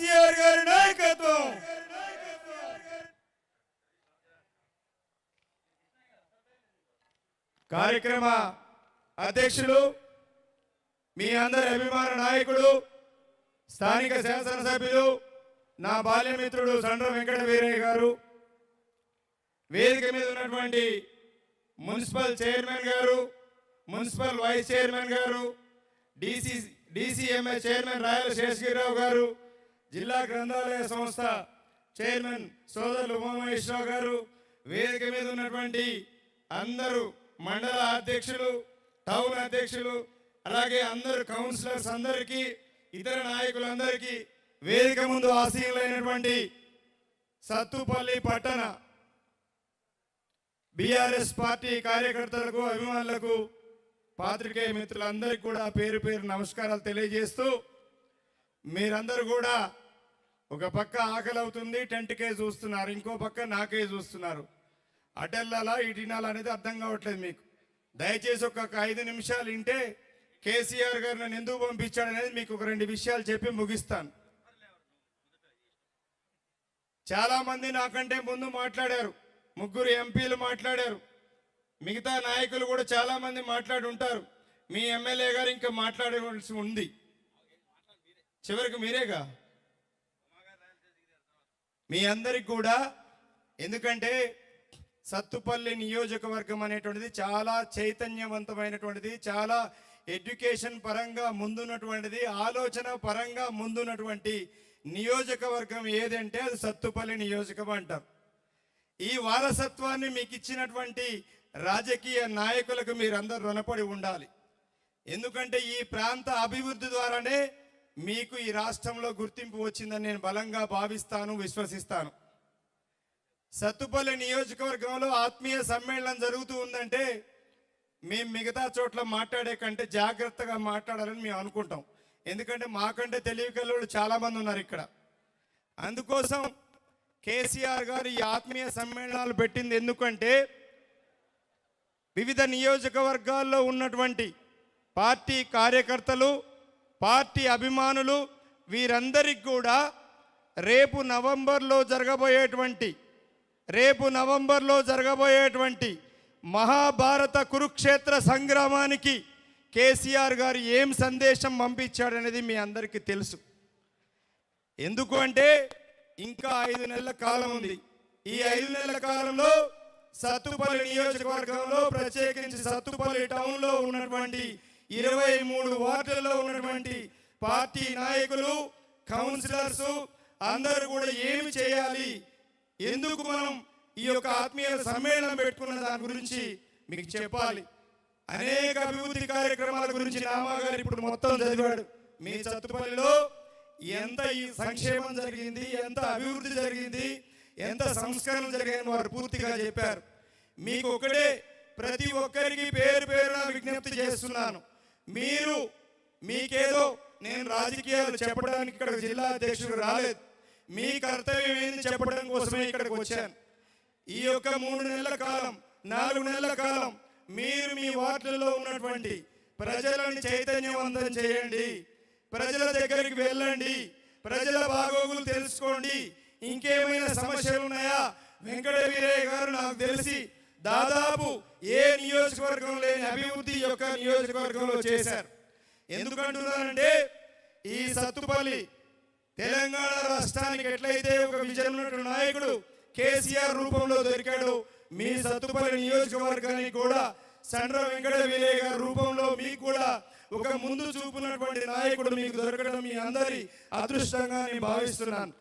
కేసీఆర్ గారి నాయకత్వం కార్యక్రమ అధ్యక్షులు మీ అందరి అభిమాన నాయకుడు స్థానిక శాసనసభ్యులు నా బాల్యమిత్రుడు సండ్ర వెంకట వీరయ్య గారు వేదిక మీద ఉన్నటువంటి మున్సిపల్ చైర్మన్ గారు మున్సిపల్ వైస్ చైర్మన్ గారు DC DCMA chairman Rayala Seshagirirao గారు జిల్లా గ్రంథాలయ సంస్థ చైర్మన్ సోదరులు ఉమామహేశ్వరరావు గారు వేదిక మీద ఉన్నటువంటి అందరూ మండల అధ్యక్షులు టౌన్ అధ్యక్షులు అలాగే అందరు కౌన్సిలర్స్ అందరికీ ఇతర నాయకులందరికీ వేదిక ముందు ఆసీనులైనటువంటి సత్తుపల్లి పట్టణ బీఆర్ఎస్ పార్టీ కార్యకర్తలకు అభిమానులకు పాత్రికేయ మిత్రులందరికీ కూడా పేరు పేరు నమస్కారాలు తెలియజేస్తూ మీరందరూ కూడా ఒక పక్క ఆకలి అవుతుంది టెంట్కే చూస్తున్నారు ఇంకో పక్క నాకే చూస్తున్నారు అటెల్లాలా ఇటినాలా అనేది అర్థం కావట్లేదు మీకు దయచేసి ఒక ఐదు నిమిషాలు వింటే కేసీఆర్ గారు నన్ను ఎందుకు పంపించాడు అనేది మీకు ఒక రెండు విషయాలు చెప్పి ముగిస్తాను చాలా మంది నాకంటే ముందు మాట్లాడారు ముగ్గురు ఎంపీలు మాట్లాడారు మిగతా నాయకులు కూడా చాలా మంది మాట్లాడి ఉంటారు మీ ఎమ్మెల్యే గారు ఇంకా మాట్లాడవలసి ఉంది చివరికి మీరేగా మీ అందరికి కూడా ఎందుకంటే సత్తుపల్లి నియోజకవర్గం అనేటువంటిది చాలా చైతన్యవంతమైనటువంటిది చాలా ఎడ్యుకేషన్ పరంగా ముందున్నటువంటిది ఆలోచన పరంగా ముందున్నటువంటి నియోజకవర్గం ఏదంటే అది సత్తుపల్లి నియోజకం అంటారు ఈ వారసత్వాన్ని మీకు ఇచ్చినటువంటి రాజకీయ నాయకులకు మీరందరూ రుణపడి ఉండాలి ఎందుకంటే ఈ ప్రాంత అభివృద్ధి ద్వారానే మీకు ఈ రాష్ట్రంలో గుర్తింపు వచ్చిందని నేను బలంగా భావిస్తాను విశ్వసిస్తాను సత్తుపల్లి నియోజకవర్గంలో ఆత్మీయ సమ్మేళనం జరుగుతూ ఉందంటే మేము మిగతా చోట్ల మాట్లాడే కంటే జాగ్రత్తగా మాట్లాడాలని మేము అనుకుంటాం ఎందుకంటే మాకంటే తెలివికల్లోళ్ళు చాలా మంది ఉన్నారు ఇక్కడ అందుకోసం కేసీఆర్ గారు ఈ ఆత్మీయ సమ్మేళనాలు పెట్టింది ఎందుకంటే వివిధ నియోజకవర్గాల్లో ఉన్నటువంటి పార్టీ కార్యకర్తలు పార్టీ అభిమానులు వీరందరికి కూడా రేపు నవంబర్లో జరగబోయేటువంటి రేపు నవంబర్లో జరగబోయేటువంటి మహాభారత కురుక్షేత్ర సంగ్రామానికి కేసీఆర్ గారు ఏం సందేశం పంపించాడనేది మీ అందరికీ తెలుసు ఎందుకు అంటే ఇంకా ఐదు నెలల కాలం ఉంది ఈ ఐదు నెలల కాలంలో సత్తుపల్లి నియోజకవర్గంలో ప్రత్యేకించి సత్తుపల్లి టౌన్ లో ఉన్నటువంటి ఇరవై మూడు వార్డులలో ఉన్నటువంటి పార్టీ నాయకులు కౌన్సిలర్స్ అందరూ కూడా ఏమి చేయాలి ఎందుకు మనం ఈ యొక్క ఆత్మీయ సమ్మేళనం పెట్టుకున్న దాని గురించి మీకు చెప్పాలి అనేక అభివృద్ధి కార్యక్రమాల గురించి రామా గారు ఇప్పుడు మొత్తం చదివాడు మీ సత్తుపల్లిలో ఎంత ఈ సంక్షేమం జరిగింది ఎంత అభివృద్ధి జరిగింది ఎంత సంస్కరణ జరిగాయని వారు పూర్తిగా చెప్పారు మీకు ఒకటే ప్రతి ఒక్కరికి పేరు పేరున విజ్ఞప్తి చేస్తున్నాను మీరు మీకేదో నేను రాజకీయాలు చెప్పడానికి ఇక్కడ జిల్లా అధ్యక్షుడు రాలేదు మీ కర్తవ్యం ఏంది చెప్పడం కోసమే ఇక్కడికి వచ్చాను ఈ యొక్క మూడు నెలల కాలం నాలుగు నెలల కాలం మీరు మీ వార్డులలో ఉన్నటువంటి ప్రజలను చైతన్యవంతం చేయండి ప్రజల దగ్గరికి వెళ్ళండి ప్రజల బాగోగులు తెలుసుకోండి ఇంకేమైనా సమస్యలు ఉన్నాయా వెంకట వీరయ్య గారు నాకు తెలిసి దాదాపు ఏ నియోజకవర్గం లేని అభివృద్ధి యొక్క నియోజకవర్గంలో చేశారు ఎందుకంటున్నానంటే ఈ సత్తుపల్లి తెలంగాణ రాష్ట్రానికి ఎట్లయితే ఒక విజయం ఉన్నటువంటి నాయకుడు కేసీఆర్ రూపంలో దొరికాడు మీ సత్తుపల్లి నియోజకవర్గానికి కూడా సండ్ర వెంకట వీరయ్య గారి రూపంలో మీకు కూడా ఒక ముందు చూపున్నటువంటి నాయకుడు మీకు దొరకడం మీ అందరి అదృష్టంగా నేను భావిస్తున్నాను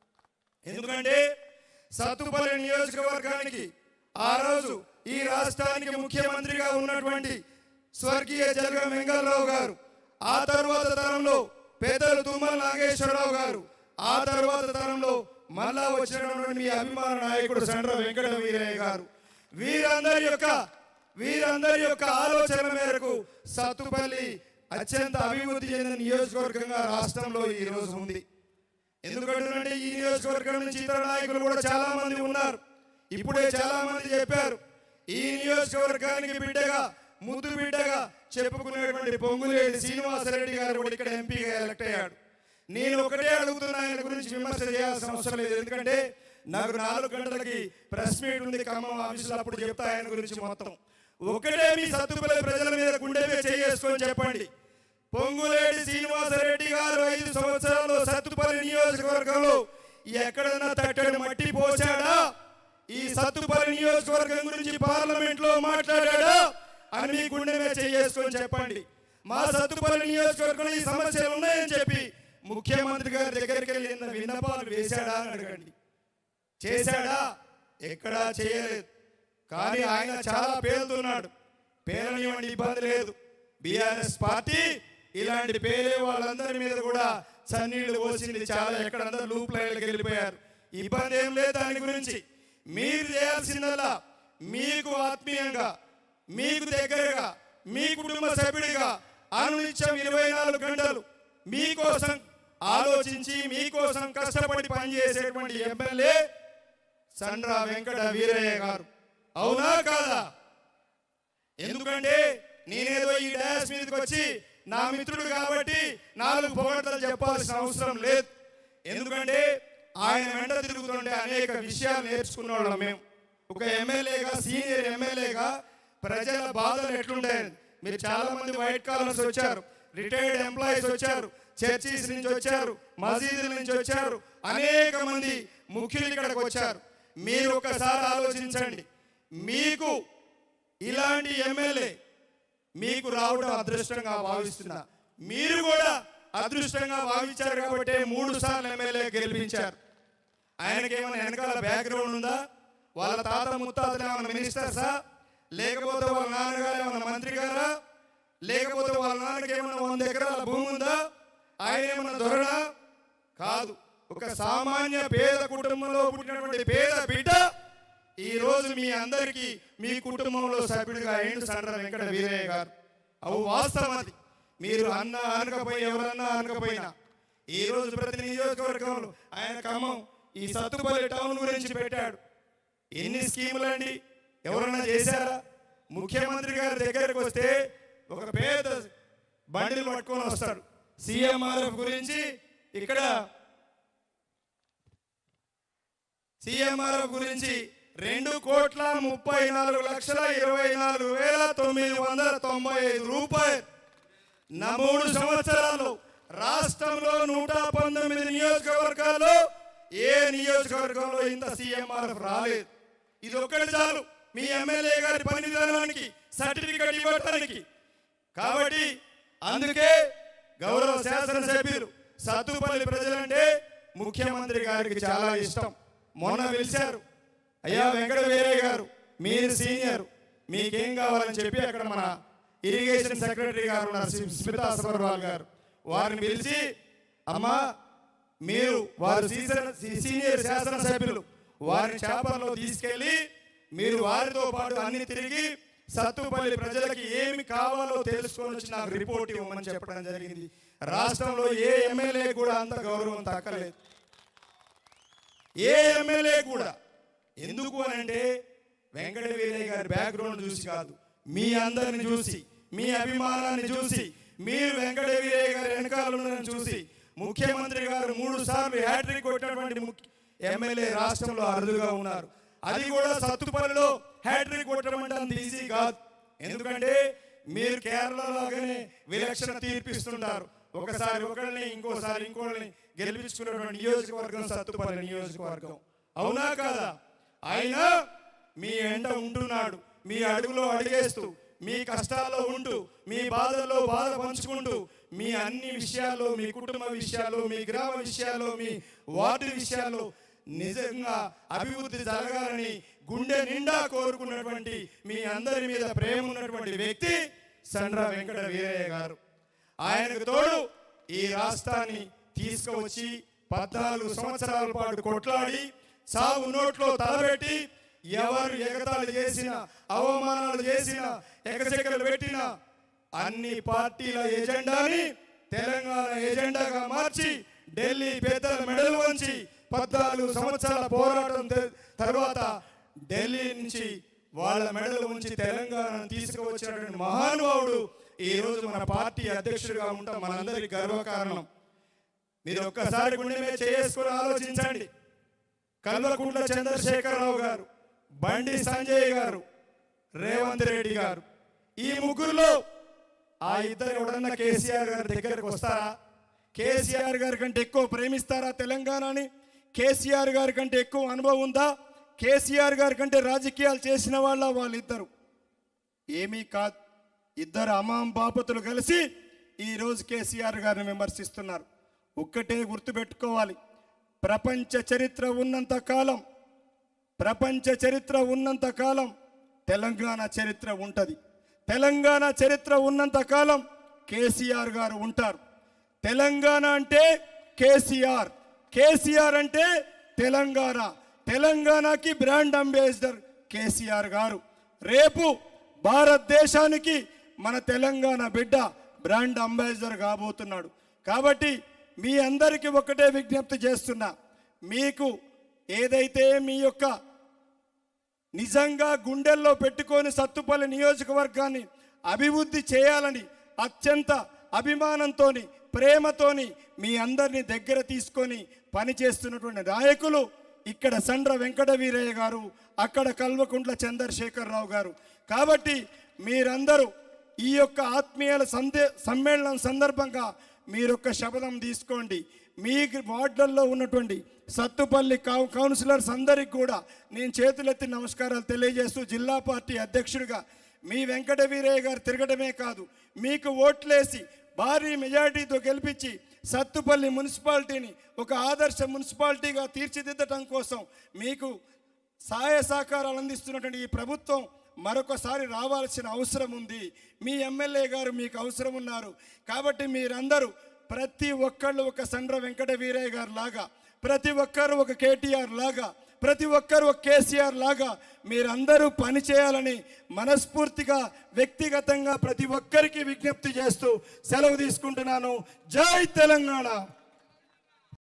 ఎందుకంటే సత్తుపల్లి నియోజకవర్గానికి ఆ రోజు ఈ రాష్ట్రానికి ముఖ్యమంత్రిగా ఉన్నటువంటి స్వర్గీయ జలగ వెంగళరావు గారు ఆ తర్వాత తరంలో పెద్దలు తుమ్మల నాగేశ్వరరావు గారు ఆ తర్వాత తరంలో మళ్ళా వచ్చినటువంటి మీ అభిమాన నాయకుడు సండ్ర వెంకట వీరయ్య గారు వీరందరి యొక్క వీరందరి యొక్క ఆలోచన మేరకు సత్తుపల్లి అత్యంత అభివృద్ధి చెందిన నియోజకవర్గంగా రాష్ట్రంలో ఈ రోజు ఉంది ఎందుకంటే ఈ నియోజకవర్గం నుంచి ఇతర నాయకులు కూడా చాలా మంది ఉన్నారు ఇప్పుడే చాలా మంది చెప్పారు ఈ నియోజకవర్గానికి బిడ్డగా ముద్దు బిడ్డగా చెప్పుకునేటువంటి పొంగులేటి శ్రీనివాసరెడ్డి గారు కూడా ఇక్కడ ఎంపీగా ఎలక్ట్ అయ్యాడు నేను ఒకటే అడుగుతున్నా ఆయన గురించి విమర్శ చేయాల్సిన అవసరం లేదు ఎందుకంటే నాకు నాలుగు గంటలకి ప్రెస్ మీట్ ఉంది ఖమ్మం ఆఫీసులో అప్పుడు చెప్తా ఆయన గురించి మొత్తం ఒకటే మీ సత్తుపల్లి ప్రజల మీద గుండె మీద చేసుకొని చెప్పండి పొంగులేటి శ్రీనివాసరెడ్డి గారు ఐదు సంవత్సరాల్లో సత్తుపల్లి నియోజకవర్గంలో ఎక్కడన్నా తట్టడి మట్టి పోసాడా ఈ సత్తుపల్లి నియోజకవర్గం గురించి పార్లమెంట్ లో మాట్లాడాడా అని మీ గుండె మీద చేసుకొని చెప్పండి మా సత్తుపల్లి నియోజకవర్గంలో ఈ సమస్యలు ఉన్నాయని చెప్పి ముఖ్యమంత్రి గారి దగ్గరికి వెళ్ళి నిన్న విన్నపాలు వేశాడా అని అడగండి చేశాడా ఎక్కడా చేయలేదు కానీ ఆయన చాలా పేలుతున్నాడు పేలనివ్వండి ఇబ్బంది లేదు బీఆర్ఎస్ పార్టీ ఇలాంటి పేరే వాళ్ళందరి మీద కూడా చన్నీళ్లు పోసింది చాలా ఎక్కడందరూ లూప్ లైన్లకు వెళ్ళిపోయారు ఇబ్బంది ఏం లేదు దాని గురించి మీరు చేయాల్సిందల్లా మీకు ఆత్మీయంగా మీకు దగ్గరగా మీ కుటుంబ సభ్యుడిగా అనునిత్యం ఇరవై నాలుగు గంటలు మీకోసం ఆలోచించి మీకోసం కష్టపడి పనిచేసేటువంటి ఎమ్మెల్యే సండ్రా వెంకట వీరయ్య గారు అవునా కాదా ఎందుకంటే నేనేదో ఈ డాష్ మీదకి వచ్చి నా మిత్రుడు కాబట్టి నాలుగు పొగడతలు చెప్పాల్సిన అవసరం లేదు ఎందుకంటే ఆయన వెంట తిరుగుతుంటే అనేక విషయాలు నేర్చుకున్న వాళ్ళం మేము ఒక ఎమ్మెల్యేగా సీనియర్ ఎమ్మెల్యేగా ప్రజల బాధలు ఎట్లుంటాయని మీరు చాలా మంది వైట్ కాలర్స్ వచ్చారు రిటైర్డ్ ఎంప్లాయీస్ వచ్చారు చర్చీస్ నుంచి వచ్చారు మసీదుల నుంచి వచ్చారు అనేక మంది ముఖ్యులు ఇక్కడికి వచ్చారు మీరు ఒకసారి ఆలోచించండి మీకు ఇలాంటి ఎమ్మెల్యే మీకు రావడం అదృష్టంగా భావిస్తున్నా మీరు కూడా అదృష్టంగా భావించారు కాబట్టి మూడు సార్లు ఎమ్మెల్యే గెలిపించారు ఆయనకి ఏమైనా వెనకాల బ్యాక్గ్రౌండ్ ఉందా వాళ్ళ తాత ముత్తాతలు ఏమైనా మినిస్టర్సా లేకపోతే వాళ్ళ నాన్నగారు ఏమైనా మంత్రి గారా లేకపోతే వాళ్ళ నాన్నకి ఏమైనా వంద ఎకరాల భూమి ఉందా ఆయన ఏమైనా దొరడా కాదు ఒక సామాన్య పేద కుటుంబంలో పుట్టినటువంటి పేద బిడ్డ ఈ రోజు మీ అందరికీ మీ కుటుంబంలో సభ్యుడిగా అయిండు సండ్ర వెంకట వీరయ్య గారు అవు వాస్తవం అది మీరు అన్న అనకపోయి ఎవరన్నా అనకపోయినా ఈ రోజు ప్రతి నియోజకవర్గంలో ఆయన ఖమ్మం ఈ సత్తుపల్లి టౌన్ గురించి పెట్టాడు ఎన్ని స్కీములు అండి ఎవరన్నా చేశారా ముఖ్యమంత్రి గారి దగ్గరకు వస్తే ఒక పేద బండిలు పట్టుకొని వస్తాడు సీఎంఆర్ఎఫ్ గురించి ఇక్కడ సీఎంఆర్ఎఫ్ గురించి రెండు కోట్ల ముప్పై నాలుగు లక్షల ఇరవై నాలుగు వేల తొమ్మిది వందల తొంభై ఐదు రూపాయలు నా మూడు సంవత్సరాలు రాష్ట్రంలో నూట పంతొమ్మిది నియోజకవర్గాల్లో ఏ నియోజకవర్గంలో ఇంత సీఎంఆర్ఎఫ్ రాలేదు ఇది ఒక్కటి చాలు మీ ఎమ్మెల్యే గారి పని విధానానికి సర్టిఫికెట్ ఇవ్వడానికి కాబట్టి అందుకే గౌరవ శాసనసభ్యులు సత్తుపల్లి ప్రజలంటే ముఖ్యమంత్రి గారికి చాలా ఇష్టం మొన్న పిలిచారు అయ్యా వెంకట వీరయ్య గారు మీరు సీనియర్ మీకేం కావాలని చెప్పి అక్కడ మన ఇరిగేషన్ సెక్రటరీ గారు ఉన్నారు సి- స్మితా సబర్వాల్ గారు వారిని పిలిచి అమ్మా మీరు వారు సీసన- సీ- సీనియర్ శాసనసభ్యులు వారిని చేపల్లో తీసుకెళ్ళి మీరు వారితో పాటు అన్ని తిరిగి సత్తుపల్లి ప్రజలకి ఏమి కావాలో తెలుసుకొని వచ్చి నాకు రిపోర్ట్ ఇవ్వమని చెప్పడం జరిగింది రాష్ట్రంలో ఏ ఎమ్మెల్యే కూడా అంత గౌరవం తక్కలేదు ఏ ఎమ్మెల్యే కూడా ఎందుకు అని అంటే వెంకట వీరయ్య గారి బ్యాక్గ్రౌండ్ చూసి కాదు మీ అందరిని చూసి మీ అభిమానాన్ని చూసి మీరు వెంకట వీరయ్య గారి వెనకాల ఉన్నారని చూసి ముఖ్యమంత్రి గారు మూడు సార్లు హ్యాట్రిక్ కొట్టినటువంటి ముఖ్య- ఎమ్మెల్యే రాష్ట్రంలో అరుదుగా ఉన్నారు అది కూడా సత్తుపల్లిలో హ్యాట్రిక్ కొట్టడం అంటే అంత ఈజీ కాదు ఎందుకంటే మీరు కేరళ లాగానే విలక్షణ తీర్పిస్తుంటారు ఒకసారి ఒకరిని ఇంకోసారి ఇంకోళ్ళని గెలిపించుకున్నటువంటి నియోజకవర్గం సత్తుపల్లి నియోజకవర్గం అవునా కాదా అయినా మీ ఎంట ఉంటున్నాడు మీ అడుగులో అడిగేస్తూ మీ కష్టాల్లో ఉంటూ మీ బాధల్లో బాధ పంచుకుంటూ మీ అన్ని విషయాల్లో మీ కుటుంబ విషయాల్లో మీ గ్రామ విషయాల్లో మీ వార్డు విషయాల్లో నిజంగా అభివృద్ధి జరగాలని గుండె నిండా కోరుకున్నటువంటి మీ అందరి మీద ప్రేమ ఉన్నటువంటి వ్యక్తి సండ్ర వెంకట వీరయ్య గారు ఆయనకు తోడు ఈ రాష్ట్రాన్ని తీసుకువచ్చి పద్నాలుగు సంవత్సరాల పాటు కొట్లాడి సాగు నోట్లో తలబెట్టి ఎవరు ఎగతాళి చేసినా అవమానాలు చేసినా ఎగచెక్కలు పెట్టినా అన్ని పార్టీల ఎజెండాని తెలంగాణ ఎజెండాగా మార్చి ఢిల్లీ పెద్దల మెడలు వంచి పద్నాలుగు సంవత్సరాల పోరాటం తె- తర్వాత ఢిల్లీ నుంచి వాళ్ళ మెడలు ఉంచి తెలంగాణను తీసుకువచ్చినటువంటి మహానుభావుడు ఈ రోజు మన పార్టీ అధ్యక్షుడిగా ఉంటాం మనందరి గర్వకారణం మీరు ఒక్కసారి గుండె మీద చేసుకుని ఆలోచించండి కల్వకుంట్ల చంద్రశేఖరరావు గారు బండి సంజయ్ గారు రేవంత్ రెడ్డి గారు ఈ ముగ్గురులో ఆ ఇద్దరు ఎవడన్నా కేసీఆర్ గారి దగ్గరకు వస్తారా కేసీఆర్ గారి కంటే ఎక్కువ ప్రేమిస్తారా తెలంగాణని కేసీఆర్ గారి కంటే ఎక్కువ అనుభవం ఉందా కేసీఆర్ గారి కంటే రాజకీయాలు చేసిన వాళ్ళ వాళ్ళిద్దరు ఏమీ కాదు ఇద్దరు అమాం బాపతులు కలిసి ఈరోజు కేసీఆర్ గారిని విమర్శిస్తున్నారు ఒక్కటే గుర్తుపెట్టుకోవాలి ప్రపంచ చరిత్ర ఉన్నంత కాలం ప్రపంచ చరిత్ర ఉన్నంత కాలం తెలంగాణ చరిత్ర ఉంటుంది తెలంగాణ చరిత్ర ఉన్నంత కాలం కేసీఆర్ గారు ఉంటారు తెలంగాణ అంటే కేసీఆర్ కేసీఆర్ అంటే తెలంగాణ తెలంగాణకి బ్రాండ్ అంబాసిడర్ కేసీఆర్ గారు రేపు భారతదేశానికి మన తెలంగాణ బిడ్డ బ్రాండ్ అంబాసిడర్ కాబోతున్నాడు కాబట్టి మీ అందరికీ ఒకటే విజ్ఞప్తి చేస్తున్నా మీకు ఏదైతే మీ యొక్క నిజంగా గుండెల్లో పెట్టుకొని సత్తుపల్లి నియోజకవర్గాన్ని అభివృద్ధి చేయాలని అత్యంత అభిమానంతోని ప్రేమతోని మీ అందరినీ దగ్గర తీసుకొని పనిచేస్తున్నటువంటి నాయకులు ఇక్కడ సండ్ర వెంకట వీరయ్య గారు అక్కడ కల్వకుంట్ల చంద్రశేఖరరావు గారు కాబట్టి మీరందరూ ఈ యొక్క ఆత్మీయుల సందే సమ్మేళనం సందర్భంగా మీరొక్క శపథం తీసుకోండి మీ వార్డుల్లో ఉన్నటువంటి సత్తుపల్లి కౌ కౌన్సిలర్స్ అందరికి కూడా నేను చేతులెత్తి నమస్కారాలు తెలియజేస్తూ జిల్లా పార్టీ అధ్యక్షుడిగా మీ వెంకట వీరయ్య గారు తిరగడమే కాదు మీకు ఓట్లేసి భారీ మెజారిటీతో గెలిపించి సత్తుపల్లి మున్సిపాలిటీని ఒక ఆదర్శ మున్సిపాలిటీగా తీర్చిదిద్దటం కోసం మీకు సహాయ సహకారాలు అందిస్తున్నటువంటి ఈ ప్రభుత్వం మరొకసారి రావాల్సిన అవసరం ఉంది మీ ఎమ్మెల్యే గారు మీకు అవసరం ఉన్నారు కాబట్టి మీరందరూ ప్రతి ఒక్కళ్ళు ఒక సండ్ర వెంకట వీరయ్య గారు లాగా ప్రతి ఒక్కరు ఒక కేటీఆర్ లాగా ప్రతి ఒక్కరు ఒక కేసీఆర్ లాగా మీరందరూ పనిచేయాలని మనస్ఫూర్తిగా వ్యక్తిగతంగా ప్రతి ఒక్కరికి విజ్ఞప్తి చేస్తూ సెలవు తీసుకుంటున్నాను జై తెలంగాణ